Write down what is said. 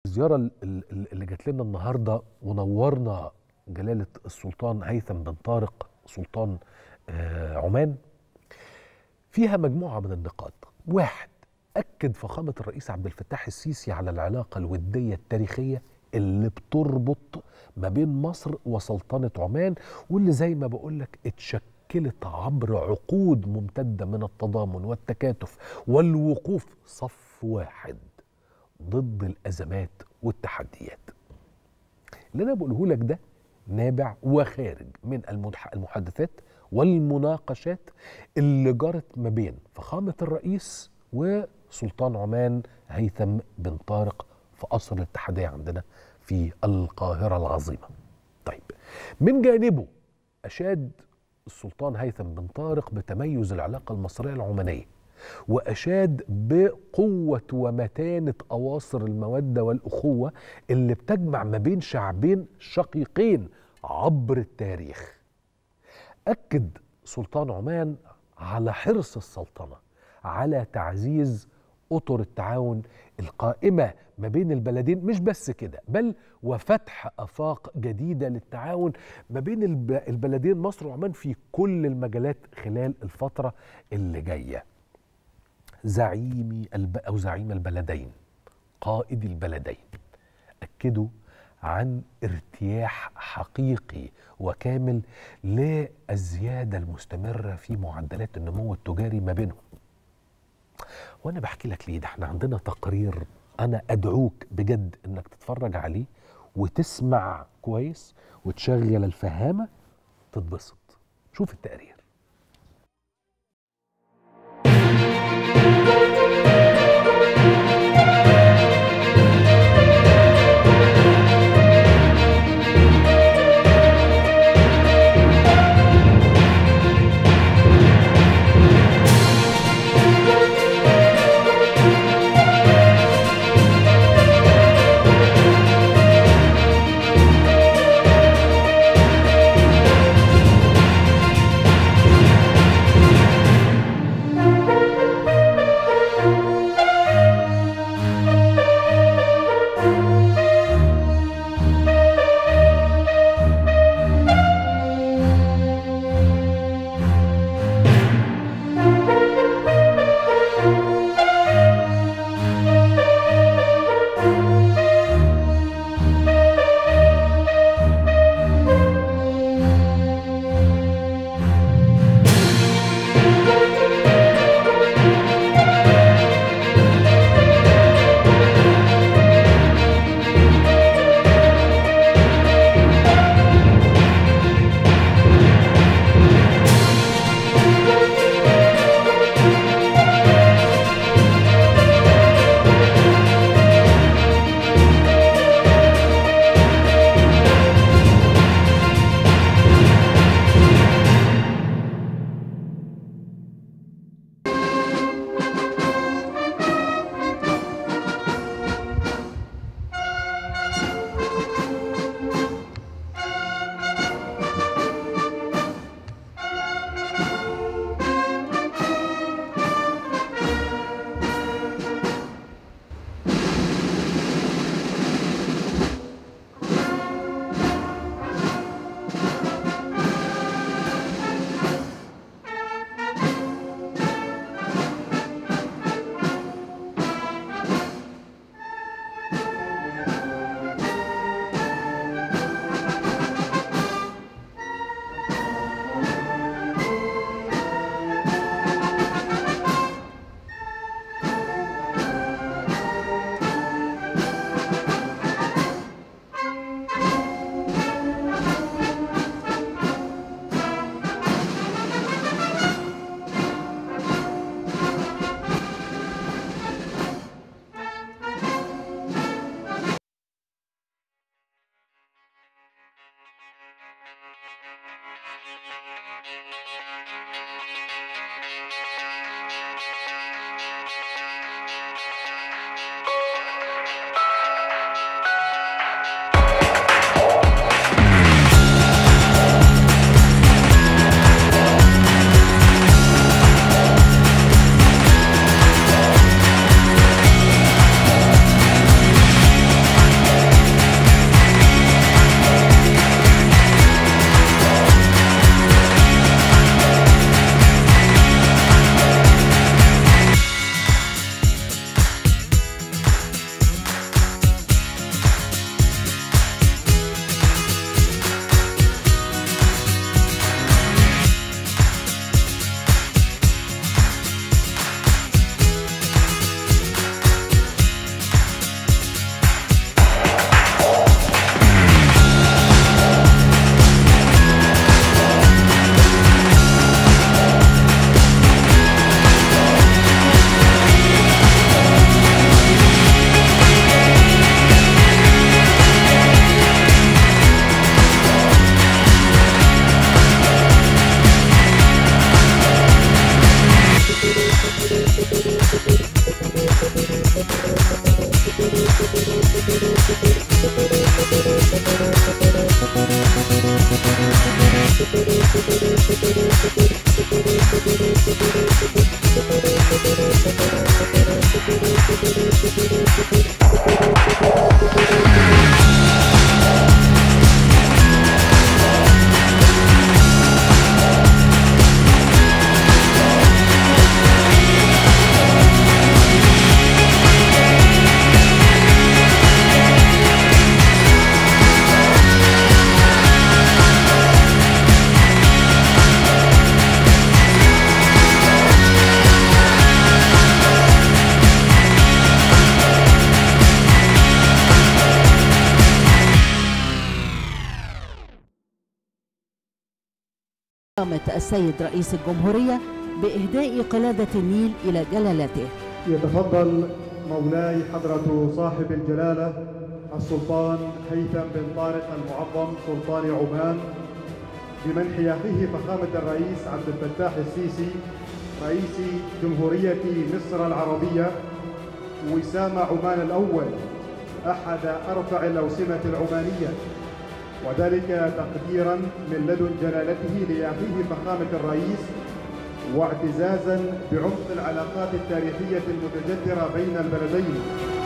الزيارة ال- ال- اللي جات لنا النهاردة ونورنا جلالة السلطان هيثم بن طارق سلطان آه، عمان فيها مجموعة من النقاط واحد أكد فخامة الرئيس عبد الفتاح السيسي على العلاقة الودية التاريخية اللي بتربط ما بين مصر وسلطنة عمان واللي زي ما بقولك اتشكلت عبر عقود ممتدة من التضامن والتكاتف والوقوف صف واحد ضد الأزمات والتحديات اللي أنا بقوله لك ده نابع وخارج من المدح- المحادثات والمناقشات اللي جرت ما بين فخامة الرئيس وسلطان عمان هيثم بن طارق في قصر الاتحادية عندنا في القاهرة العظيمة طيب من جانبه أشاد السلطان هيثم بن طارق بتميز العلاقة المصرية العمانية وأشاد بقوة ومتانة أواصر المودة والأخوة اللي بتجمع ما بين شعبين شقيقين عبر التاريخ أكد سلطان عمان على حرص السلطنة على تعزيز أطر التعاون القائمة ما بين البلدين مش بس كده بل وفتح آفاق جديدة للتعاون ما بين الب- البلدين مصر وعمان في كل المجالات خلال الفترة اللي جاية زعيمي الب... أو زعيم البلدين قائد البلدين أكدوا عن ارتياح حقيقي وكامل للزيادة المستمرة في معدلات النمو التجاري ما بينهم وانا بحكي لك ليه ده احنا عندنا تقرير انا ادعوك بجد انك تتفرج عليه وتسمع كويس وتشغل الفهامه تتبسط شوف التقرير قامت السيد رئيس الجمهورية بإهداء قلادة النيل إلى جلالته يتفضل مولاي حضرة صاحب الجلالة السلطان هيثم بن طارق المعظم سلطان عمان بمنح أخيه فخامة الرئيس عبد الفتاح السيسي رئيس جمهورية مصر العربية وسام عمان الأول أحد أرفع الأوسمة العمانية وذلك تقديرا من لدن جلالته لأخيه فخامة الرئيس واعتزازا بعمق العلاقات التاريخية المتجذرة بين البلدين